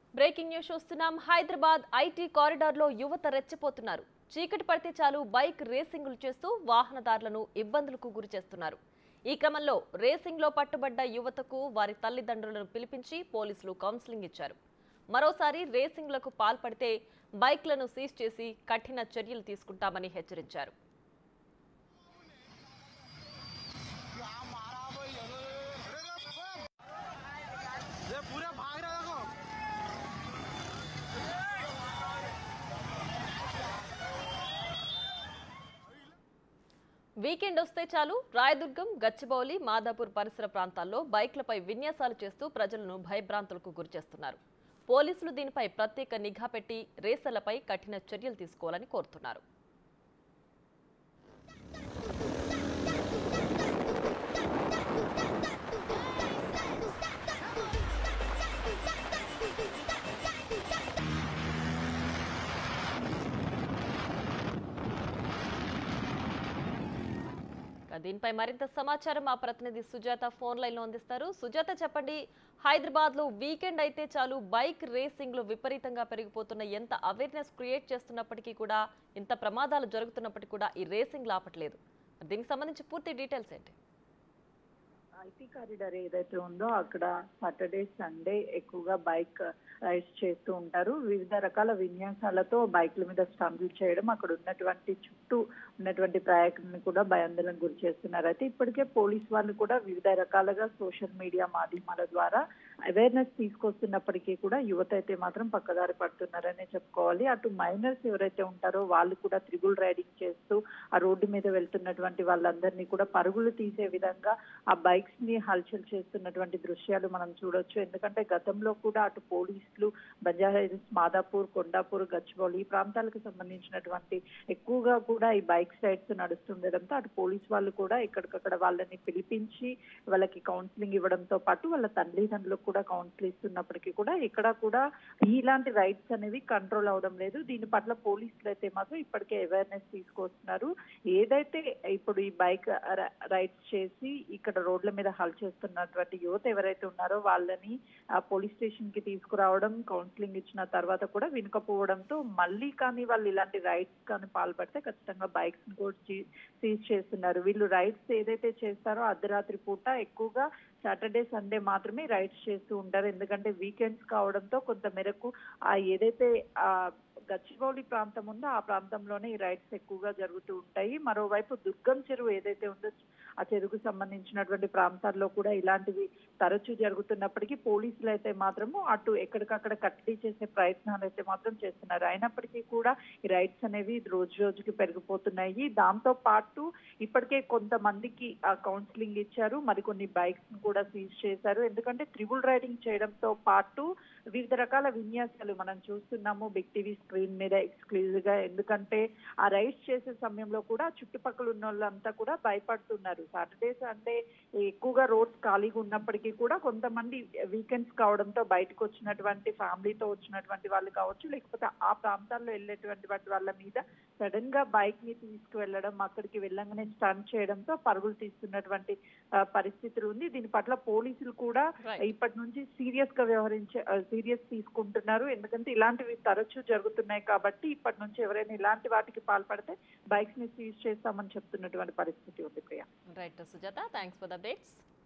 Breaking news చూస్తున్నాం Hyderabad IT కారిడార్లో యువత రెచ్చిపోతున్నారు చీకటి పడితే చాలు బైక్ రేసింగులు చేస్తూ వాహనదారులను ఇబ్బందులకు గురి చేస్తున్నారు ఈ క్రమంలో రేసింగ్లో పట్టుబడ్డ యువతకు వారి తల్లిదండ్రులను పిలిపించి పోలీసులు కౌన్సిలింగ్ ఇచ్చారు మరోసారి రేసింగ్లకు పాల్పడితే బైక్లను సీజ్ చేసి కఠిన చర్యలు తీసుకుంటామని హెచ్చరించారు ये पूरे भाग रहे देखो వీకెండ్ వస్తే చాలు రాయదుర్గం గచ్చిబౌలి మాదాపూర్ పరిసర ప్రాంతాల్లో బైక్లపై విన్యాసాలు చేస్తూ ప్రజలను భయభ్రాంతులకు గురిచేస్తున్నారు పోలీసులు దీనిపై ప్రత్యేక నిఘా పెట్టి రేసర్లపై కఠిన చర్యలు తీసుకోవాలని కోరుతున్నారు ఇక దీనిపై మరింత సమాచారం మా ప్రతినిధి సుజాత ఫోన్ లైన్ లో అందిస్తారు సుజాత చెప్పండి హైదరాబాద్ లో వీకెండ్ అయితే చాలు బైక్ రేసింగ్లు విపరీతంగా పెరిగిపోతున్న ఎంత అవేర్నెస్ క్రియేట్ చేస్తున్నప్పటికీ కూడా ఇంత ప్రమాదాలు జరుగుతున్నప్పటికీ కూడా ఈ రేసింగ్ ఆపట్లేదు మరి దీనికి సంబంధించి పూర్తి డీటెయిల్స్ ఏంటి ఐటీ కారిడార్ ఏదైతే ఉందో అక్కడ సాటర్డే సండే ఎక్కువగా బైక్ రైడ్స్ చేస్తూ ఉంటారు వివిధ రకాల విన్యాసాలతో బైక్ల మీద స్టంపులు చేయడం అక్కడ ఉన్నటువంటి చుట్టూ ఉన్నటువంటి ప్రయాణికులను కూడా భయాందోళనకు గురి చేస్తున్నారు అయితే ఇప్పటికే పోలీస్ వాళ్ళు కూడా వివిధ రకాలుగా సోషల్ మీడియా మాధ్యమాల ద్వారా అవేర్నెస్ తీసుకొస్తున్నప్పటికీ కూడా యువత అయితే మాత్రం పక్కదారి పడుతున్నారనే చెప్పుకోవాలి అటు మైనర్స్ ఎవరైతే ఉంటారో వాళ్ళు కూడా త్రిగుల్ రైడింగ్ చేస్తూ ఆ రోడ్డు మీద వెళ్తున్నటువంటి వాళ్ళందరినీ కూడా పరుగులు తీసే విధంగా ఆ బైక్స్ ని హల్చల్ చేస్తున్నటువంటి దృశ్యాలు మనం చూడొచ్చు ఎందుకంటే గతంలో కూడా అటు పోలీసులు బంజారాహిల్స్ మాదాపూర్ కొండాపూర్ గచ్చిబౌలి ఈ ప్రాంతాలకు సంబంధించినటువంటి ఎక్కువగా కూడా ఈ బైక్ రైడ్స్ నడుస్తుండడంతో అటు పోలీస్ వాళ్ళు కూడా ఎక్కడికక్కడ వాళ్ళని పిలిపించి వాళ్ళకి కౌన్సిలింగ్ ఇవ్వడంతో పాటు వాళ్ళ తల్లిదండ్రులకు కూడా కౌన్సిల్ ఇస్తున్నప్పటికీ కూడా ఇక్కడ కూడా ఇలాంటి రైడ్స్ అనేవి కంట్రోల్ అవడం లేదు దీని పట్ల పోలీసులు అయితే మాత్రం ఇప్పటికే అవేర్నెస్ తీసుకొస్తున్నారు ఏదైతే ఇప్పుడు ఈ బైక్ రైడ్స్ చేసి ఇక్కడ రోడ్ల మీద హల్ చేస్తున్నటువంటి యువత ఎవరైతే ఉన్నారో వాళ్ళని ఆ పోలీస్ స్టేషన్ కి తీసుకురావడం కౌన్సిలింగ్ ఇచ్చిన తర్వాత కూడా వినకపోవడంతో మళ్ళీ కానీ వాళ్ళు ఇలాంటి రైడ్స్ కానీ పాల్పడితే ఖచ్చితంగా బైక్స్ కూడా సీజ్ చేస్తున్నారు వీళ్ళు రైడ్స్ ఏదైతే చేస్తారో అర్ధరాత్రి పూట ఎక్కువగా సాటర్డే సండే మాత్రమే రైడ్స్ చేస్తూ ఉంటారు ఎందుకంటే వీకెండ్స్ కావడంతో కొంత మేరకు ఆ ఏదైతే ఆ గచ్చిబౌలి ప్రాంతం ఉందో ఆ ప్రాంతంలోనే ఈ రైడ్స్ ఎక్కువగా జరుగుతూ ఉంటాయి మరోవైపు దుర్గం చెరువు ఏదైతే ఉందో ఆ చెరువుకు సంబంధించినటువంటి ప్రాంతాల్లో కూడా ఇలాంటివి తరచూ జరుగుతున్నప్పటికీ పోలీసులు అయితే మాత్రము అటు ఎక్కడికక్కడ కట్టడి చేసే ప్రయత్నాలు అయితే మాత్రం చేస్తున్నారు అయినప్పటికీ కూడా ఈ రైడ్స్ అనేవి రోజు రోజుకి పెరిగిపోతున్నాయి దాంతో పాటు ఇప్పటికే కొంతమందికి ఆ కౌన్సిలింగ్ ఇచ్చారు మరికొన్ని బైక్స్ కూడా సీజ్ చేశారు ఎందుకంటే త్రిబుల్ రైడింగ్ చేయడంతో పాటు వివిధ రకాల విన్యాసాలు మనం చూస్తున్నాము బిగ్ టీవీ స్క్రీన్ మీద ఎక్స్క్లూజివ్ గా ఎందుకంటే ఆ రైడ్స్ చేసే సమయంలో కూడా చుట్టుపక్కల ఉన్న వాళ్ళంతా కూడా భయపడుతున్నారు సాటర్డే సండే ఎక్కువగా రోడ్స్ ఖాళీగా ఉన్నప్పటికీ కూడా కొంతమంది వీకెండ్స్ కావడంతో బయటకు వచ్చినటువంటి ఫ్యామిలీతో వచ్చినటువంటి వాళ్ళు కావచ్చు లేకపోతే ఆ ప్రాంతాల్లో వెళ్ళేటువంటి వాటి వాళ్ళ మీద సడన్ గా బైక్ ని తీసుకువెళ్ళడం అక్కడికి వెళ్ళంగానే స్టన్ చేయడంతో పరుగులు తీస్తున్నటువంటి ఆ, పరిస్థితులు ఉంది దీని పట్ల పోలీసులు కూడా Right. ఇప్పటి నుంచి సీరియస్ గా వ్యవహరించే సీరియస్ తీసుకుంటున్నారు ఎందుకంటే ఇలాంటివి తరచూ జరుగుతున్నాయి కాబట్టి ఇప్పటి నుంచి ఎవరైనా ఇలాంటి వాటికి పాల్పడితే బైక్స్ ని సీజ్ చేస్తామని చెప్తున్నటువంటి పరిస్థితి ఉంది Priya right Sujatha thanks for the updates